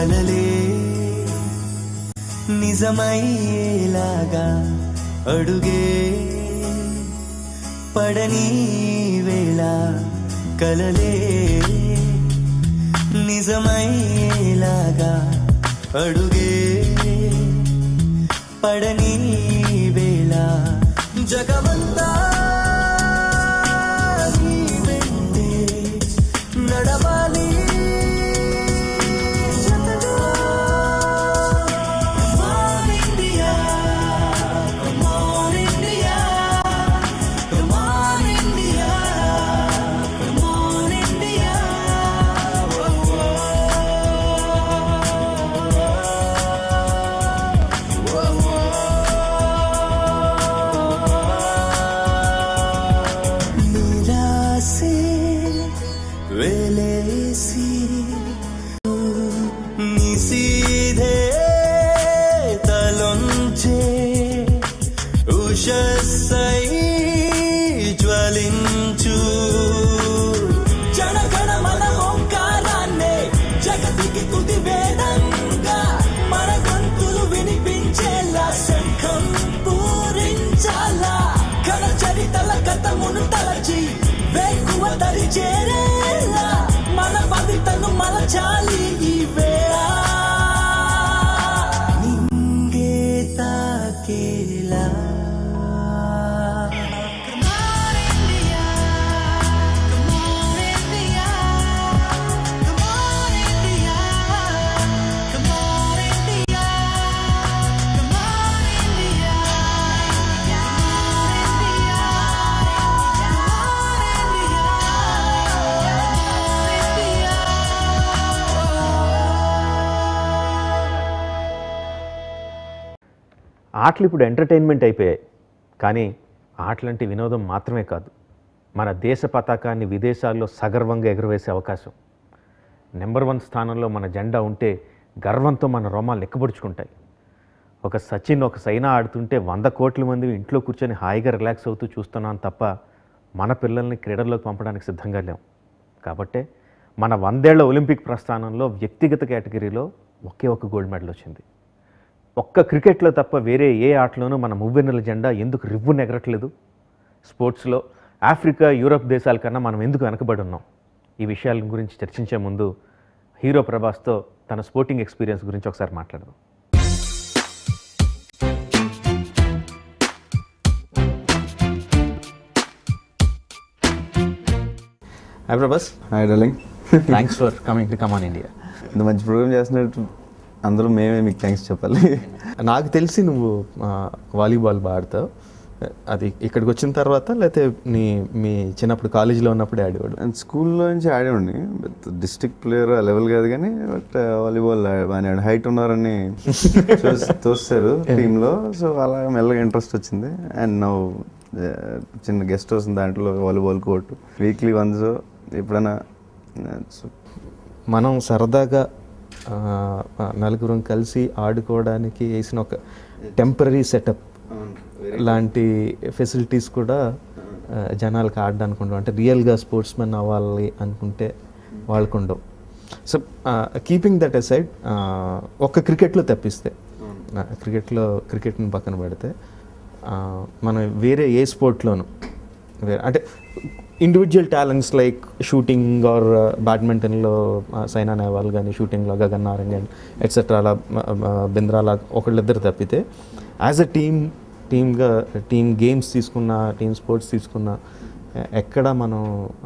కలలే నిజమయ్యేలాగా అడుగే పడని వేళ కలలే నిజమయ్యేలాగా అడుగే పడని వేళ జగమంతా నీ వెంటే నడవాలి జతగా. Come on, India. Come on, India. Come on, India. Come on, India. నిరాశే వెలేసి నిశీధే తలొంచే ఉషస్సై జ్వలించు జనగణ మన ఓంకారాన్నే జగతికి తుది వేదంగా మన గొంతులు వినిపించేలా శంఖం పూరించాలా కణ చరితల కథమును తలచి వేకువ దరి చేరేలా మన పవితను మలచాలి ఈ వేళ నింగే తాకేలా Come on, India. Come on, India. Come on, India. Come on, India. Come on, India. ఆటలు ఇప్పుడు ఎంటర్టైన్మెంట్ అయిపోయాయి కానీ ఆటలంటే వినోదం మాత్రమే కాదు మన దేశ పతాకాన్ని విదేశాల్లో సగర్వంగా ఎగురవేసే అవకాశం నెంబర్ వన్ స్థానంలో మన జెండా ఉంటే గర్వంతో మన రోమాలు లెక్కపరుచుకుంటాయి ఒక సచిన్ ఒక సైనా ఆడుతుంటే వంద కోట్ల మంది ఇంట్లో కూర్చొని హాయిగా రిలాక్స్ అవుతూ చూస్తున్నాం తప్ప మన పిల్లల్ని క్రీడల్లోకి పంపడానికి సిద్ధంగా లేం కాబట్టే మన వందేళ్ల ఒలింపిక్ ప్రస్థానంలో వ్యక్తిగత కేటగిరీలో ఒకే ఒక గోల్డ్ మెడల్ వచ్చింది ఒక్క క్రికెట్లో తప్ప వేరే ఏ ఆటలోనూ మన మువ్వెన్నెల జెండా ఎందుకు రివ్వు నెగరట్లేదు స్పోర్ట్స్లో ఆఫ్రికా యూరప్ దేశాల కన్నా మనం ఎందుకు వెనకబడి ఉన్నాం ఈ విషయాల గురించి చర్చించే ముందు హీరో ప్రభాస్తో తన స్పోర్టింగ్ ఎక్స్పీరియన్స్ గురించి ఒకసారి మాట్లాడదాం hi Prabhas hi darling thanks for coming to come on India ఇంత మంచి ప్రోగ్రామ్ చేస్తున్నట్టు అందరూ మేమే మీకు థ్యాంక్స్ చెప్పాలి నాకు తెలిసి నువ్వు ఆ, వాలీబాల్ బాగా ఆడతావు అది ఇక్కడికి వచ్చిన తర్వాత లేకపోతే నీ మీ చిన్నప్పుడు కాలేజీలో ఉన్నప్పుడే ఆడేవాడు అండ్ స్కూల్లో నుంచి ఆడేవాడిని డిస్ట్రిక్ట్ ప్లేయర్ ఆ లెవెల్ కాదు కానీ బట్ వాలీబాల్ బాగానే ఆడు హైట్ ఉన్నారని చూస్- తోస్తారు టీంలో సో అలా మెల్లగా ఇంట్రెస్ట్ వచ్చింది అండ్ నౌ చిన్న గెస్ట్ హౌస్ ఉంది దాంట్లో వాలీబాల్ కోర్టు వీక్లీ వన్స్ ఎప్పుడైనా సో మనం సరదాగా ఆ, ఆ, నలుగురం కలిసి ఆడుకోవడానికి వేసిన ఒక టెంపరీ సెటప్ లాంటి ఫెసిలిటీస్ కూడా ఆ, జనాలకు ఆడడానికి ఉండవు అంటే రియల్గా స్పోర్ట్స్ మెన్ అవ్వాలి అనుకుంటే వాళ్ళకు ఉండవు సో కీపింగ్ దట్ అసైడ్ ఒక్క క్రికెట్లో తప్పిస్తే క్రికెట్లో క్రికెట్ని పక్కన పెడితే ఆ, మనం వేరే ఏ స్పోర్ట్లోనూ వేరే అంటే individual talents like shooting or బ్యాడ్మింటన్లో సైనా నెహ్వాల్ కానీ షూటింగ్లో గగన్ నారంగన్ ఎట్సెట్రా అలా బింద్రాలా ఒకళ్ళిద్దరు తప్పితే యాజ్ అ టీమ్ టీమ్గా టీమ్ గేమ్స్ తీసుకున్న టీమ్ స్పోర్ట్స్ తీసుకున్న ఎ- ఎక్కడ మనం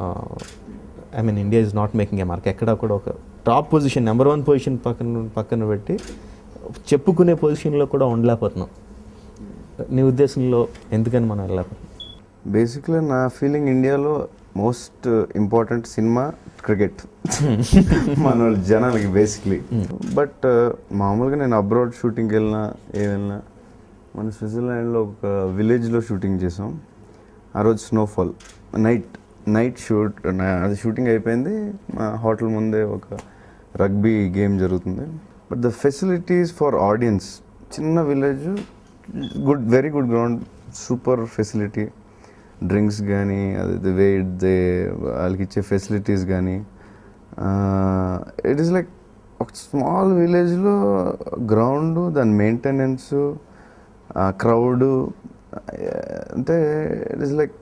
I mean India is not making a mark ఎక్కడ కూడా ఒక top position number one position పక్కన పక్కన పెట్టి చెప్పుకునే పొజిషన్లో కూడా ఉండలేకపోతున్నాం నీ ఉద్దేశంలో ఎందుకని మనం వెళ్ళలేకపోతున్నాం బేసిక్లీ నా ఫీలింగ్ ఇండియాలో మోస్ట్ ఇంపార్టెంట్ సినిమా క్రికెట్ మన వాళ్ళ జనాలకి బేసిక్లీ బట్ మామూలుగా నేను అబ్రాడ్ షూటింగ్కి వెళ్ళినా ఏ వెళ్ళినా మన స్విట్జర్లాండ్లో ఒక విలేజ్లో షూటింగ్ చేసాం ఆ రోజు స్నోఫాల్ నైట్ నైట్ షూట్ అది షూటింగ్ అయిపోయింది మా హోటల్ ముందే ఒక రగ్బీ గేమ్ జరుగుతుంది but the facilities for audience చిన్న village good very good ground super facility drinks కానీ అది వే దే వాళ్ళకి ఇచ్చే ఫెసిలిటీస్ కానీ ఇట్ ఈస్ లైక్ ఒక స్మాల్ విలేజ్లో గ్రౌండ్ దాని మెయింటెనెన్స్ క్రౌడ్ అంటే it is like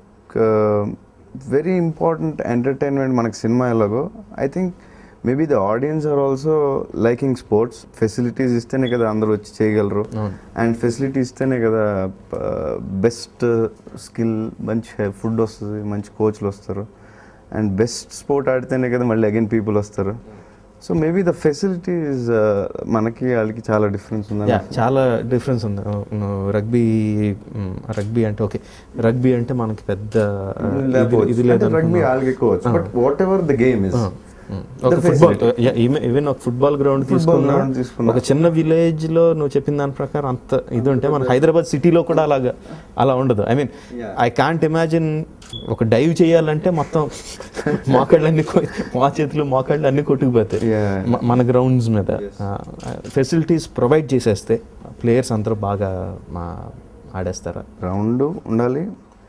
very important entertainment మనకి సినిమా ఎలాగో I think maybe the audience are also liking sports facilities ఇస్తేనే కదా అందరూ వచ్చి చేయగలరు అవును. అండ్ ఫెసిలిటీ ఇస్తేనే కదా బెస్ట్ స్కిల్ మంచి ఫుడ్ వస్తుంది మంచి కోచ్లు వస్తారు అండ్ బెస్ట్ స్పోర్ట్ ఆడితేనే కదా మళ్ళీ అగైన్ పీపుల్ వస్తారు సో మేబీ ద ఫెసిలిటీస్ మనకి వాళ్ళకి చాలా డిఫరెన్స్ యా ఉందని చాలా డిఫరెన్స్ ఉంది రగ్బీ రగ్బీ అంటే ఓకే రగ్బీ అంటే మనకి పెద్ద uh, ఇది- ఇది లేదు రగ్బీ అనుకున్నాం. వాళ్ళకి ఎక్కువ but whatever the game is ఒక ఫుట్బాల్ ఈవెన్ ఒక ఫుట్బాల్ గ్రౌండ్ Football తీసుకున్నా ground తీసుకున్నా. ఒక చిన్న విలేజ్ లో నువ్వు చెప్పిన దాని ప్రకారం అంత ఇది ఉంటే మన హైదరాబాద్ సిటీలో కూడా అలాగా అలా ఉండదు I mean I can't imagine ఒక డైవ్ చేయాలంటే మొత్తం మోకాళ్ళు అన్ని కొ- మా చేతులు మోకాళ్ళు అన్ని కొట్టుకుపోతాయి Yeah. మ- మన గ్రౌండ్స్ మీద ఫెసిలిటీస్ ప్రొవైడ్ చేసేస్తే ప్లేయర్స్ అందరూ బాగా మా ఆడేస్తారా గ్రౌండ్ ఉండాలి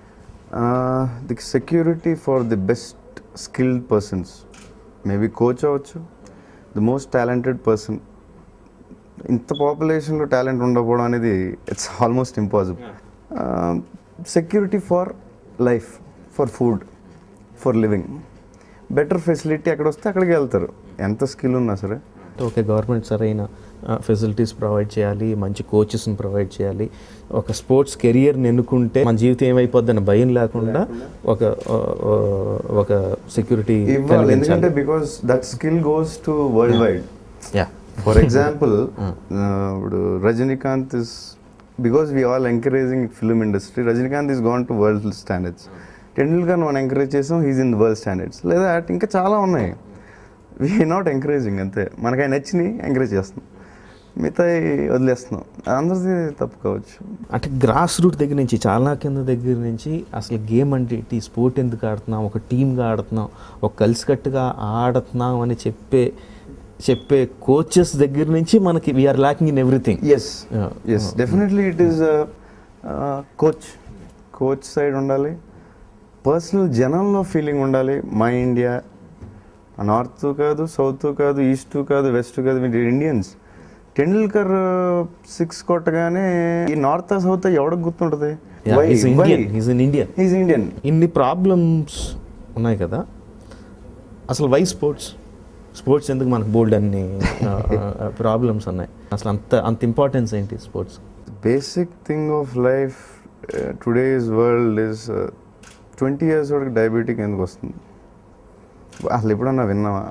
the security for the best skilled persons maybe coach అవ్వచ్చు ది మోస్ట్ టాలెంటెడ్ పర్సన్ ఇంత పాపులేషన్లో టాలెంట్ ఉండకపోవడం అనేది it's almost impossible security for life for food for living better facility ఎక్కడ వస్తే అక్కడికి వెళ్తారు ఎంత స్కిల్ ఉన్నా సరే ఓకే గవర్నమెంట్ సరైన ఫెసిలిటీస్ ప్రొవైడ్ చేయాలి మంచి కోచెస్ని ప్రొవైడ్ చేయాలి ఒక స్పోర్ట్స్ కెరియర్ని ఎన్నుకుంటే మన జీవితం ఏమైపోద్దని భయం లేకుండా ఒక ఆ, ఆ, ఒక సెక్యూరిటీ ఇవ్వాలి ఎందుకంటే because that skill goes to world wide yeah for example ఇప్పుడు Rajinikanth is because we all encouraging film industry Rajinikanth is gone to world standards Tendulkar మనం ఎంకరేజ్ చేసాం హీజ్ ఇన్ వరల్డ్ స్టాండర్డ్స్ లేదా ఇంకా చాలా ఉన్నాయి వీ నాట్ ఎంకరేజింగ్ అంతే మనకి ఆయన నచ్చినాయి ఎంకరేజ్ చేస్తున్నాం మిగతా వదిలేస్తున్నాం అందరిది తప్పు కావచ్చు అంటే గ్రాస్ రూట్ దగ్గర నుంచి చాలా కింద దగ్గర నుంచి అసలు గేమ్ అంటే ఏంటి స్పోర్ట్ ఎందుకు ఆడుతున్నాం ఒక టీమ్గా ఆడుతున్నాం ఒక కలిసికట్టుగా ఆడుతున్నాం అని చెప్పే చెప్పే కోచెస్ దగ్గర నుంచి మనకి we are lacking in everything yes yes definitely it is coach coach side ఉండాలి పర్సనల్ జనంలో ఫీలింగ్ ఉండాలి మై ఇండియా నార్త్ కాదు సౌత్ కాదు ఈస్ట్ కాదు వెస్ట్ కాదు మీరు ఇండియన్స్ టెండూల్కర్ సిక్స్ కొట్టగానే ఈ నార్త్ సౌత్ ఎవరికి గుర్తుంటుంది Indian is in Indian is Indian ఇన్ని ప్రాబ్లమ్స్ ఉన్నాయి కదా అసలు వై స్పోర్ట్స్ స్పోర్ట్స్ ఎందుకు మనకు బోల్డ్ అన్ని ప్రాబ్లమ్స్ ఉన్నాయి అసలు అంత అంత ఇంపార్టెన్స్ ఏంటి sports basic thing of life today's world is twenty years వరకు డయాబెటిక్ ఎందుకు వస్తుంది అసలు ఎప్పుడన్నా విన్నావా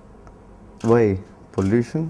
why pollution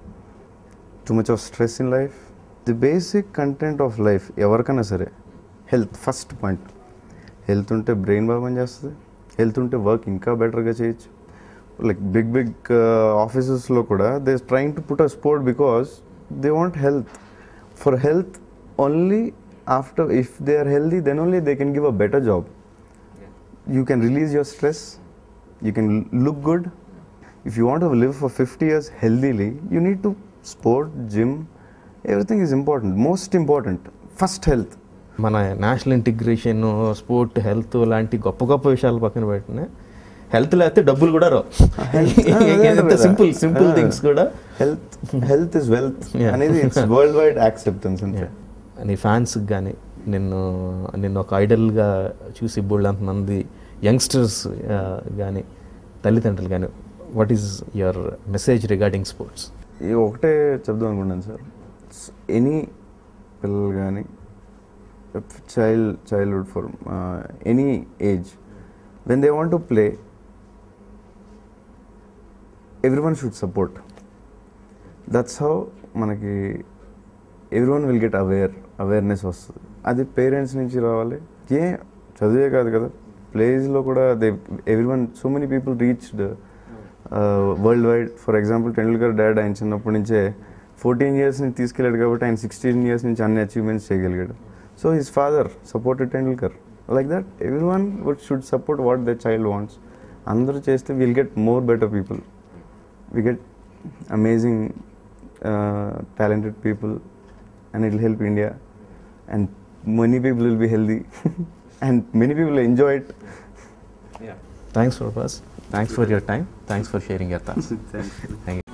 too much of stress in life the basic content of life ఎవరికైనా సరే హెల్త్ ఫస్ట్ పాయింట్ హెల్త్ ఉంటే బ్రెయిన్ బాగా పనిచేస్తుంది హెల్త్ ఉంటే వర్క్ ఇంకా బెటర్గా చేయొచ్చు లైక్ బిగ్ బిగ్ ఆఫీసెస్లో కూడా they trying to put a sport because they want health for health only after if they are healthy then only they can give a better job you can release your stress you can l- look good if you want to live for 50 years healthily you need to sport gym everything is important most important first health మన national integration sport health లాంటి గొప్ప గొప్ప విషయాలు పక్కన పెట్టిన health లేకపోతే డబ్బులు కూడా రావు ఎంత సింపుల్ సింపుల్ థింగ్స్ కూడా health health is wealth Yeah. అనేది ఇట్స్ వరల్డ్ వైడ్ యాక్సెప్టెన్స్ అంతే నీ ఫ్యాన్స్కి కానీ నిన్ను నిన్ను ఒక ఐడల్గా చూసి బోల్డ్ మంది యంగ్స్టర్స్ కానీ తల్లిదండ్రులు కానీ what is your message regarding sports ఈ ఒకటే చెప్దాం అనుకున్నాను సార్ ఎనీ పిల్లలు కానీ child childhood for any age when they want to play everyone should support that's how మనకి everyone will get aware awareness వస్తుంది అది పేరెంట్స్ నుంచి రావాలి ఏ చదివే కాదు కదా ప్లేస్లో కూడా they everyone so many people reached world wide for example Tendulkar dad ఆయన చిన్నప్పటి నుంచే ఫోర్టీన్ ఇయర్స్ నుంచి తీసుకెళ్ళాడు కాబట్టి ఆయన సిక్స్టీన్ ఇయర్స్ నుంచి అన్ని అచీవ్మెంట్స్ చేయగలిగాడు so his father supported Tendulkar like that everyone would should support what the child wants అందరూ చేస్తే will get more better people we get amazing uh, talented people and it will help india and many people will be healthy and many people will enjoy it thanks for bus thanks for your time thanks for sharing your thoughts thank you